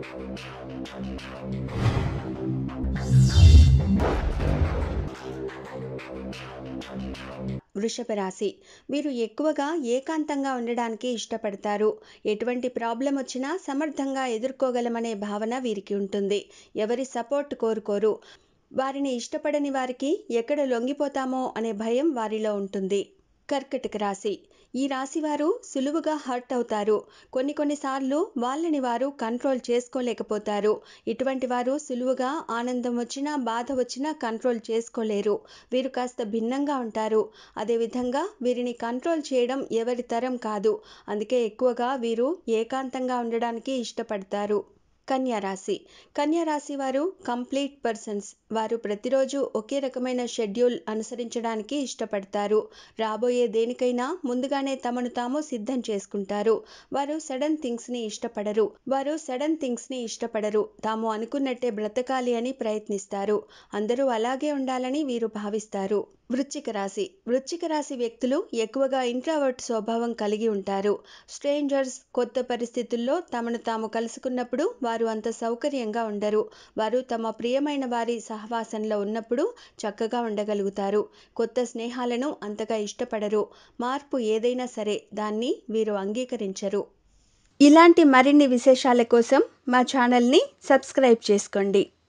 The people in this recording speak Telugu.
వృషభ రాశి వీరు ఎక్కువగా ఏకాంతంగా ఉండడానికి ఇష్టపడతారు ఎటువంటి ప్రాబ్లం వచ్చినా సమర్థంగా ఎదుర్కోగలమనే భావన వీరికి ఉంటుంది ఎవరి సపోర్ట్ కోరుకోరు వారిని ఇష్టపడని వారికి ఎక్కడ లొంగిపోతామో అనే భయం వారిలో ఉంటుంది కర్కటక రాశి ఈ రాశి వారు సులువుగా హర్ట్ అవుతారు కొన్ని కొన్నిసార్లు వాళ్ళని వారు కంట్రోల్ చేసుకోలేకపోతారు ఇటువంటి వారు సులువుగా ఆనందం వచ్చినా బాధ వచ్చినా కంట్రోల్ చేసుకోలేరు వీరు కాస్త భిన్నంగా ఉంటారు అదేవిధంగా వీరిని కంట్రోల్ చేయడం ఎవరి తరం కాదు అందుకే ఎక్కువగా వీరు ఏకాంతంగా ఉండడానికి ఇష్టపడతారు కన్యా రాశి కన్యా రాశి వారు కంప్లీట్ పర్సన్స్ వారు ప్రతిరోజు ఒకే రకమైన షెడ్యూల్ అనుసరించడానికి ఇష్టపడతారు రాబోయే దేనికైనా ముందుగానే తమను తాము సిద్ధం చేసుకుంటారు వారు సడన్ థింగ్స్ని ఇష్టపడరు వారు సడన్ థింగ్స్ని ఇష్టపడరు తాము అనుకున్నట్టే బ్రతకాలి అని ప్రయత్నిస్తారు అందరూ అలాగే ఉండాలని వీరు భావిస్తారు వృశ్చిక రాశి వృశ్చిక రాశి వ్యక్తులు ఎక్కువగా ఇంట్రావర్ట్ స్వభావం కలిగి ఉంటారు స్ట్రేంజర్స్ కొత్త పరిస్థితుల్లో తమను తాము కలుసుకున్నప్పుడు వారు అంత సౌకర్యంగా ఉండరు వారు తమ ప్రియమైన వారి సహవాసంలో ఉన్నప్పుడు చక్కగా ఉండగలుగుతారు కొత్త స్నేహాలను అంతగా ఇష్టపడరు మార్పు ఏదైనా సరే దాన్ని వీరు అంగీకరించరు ఇలాంటి మరిన్ని విశేషాల కోసం మా ఛానల్ని సబ్స్క్రైబ్ చేసుకోండి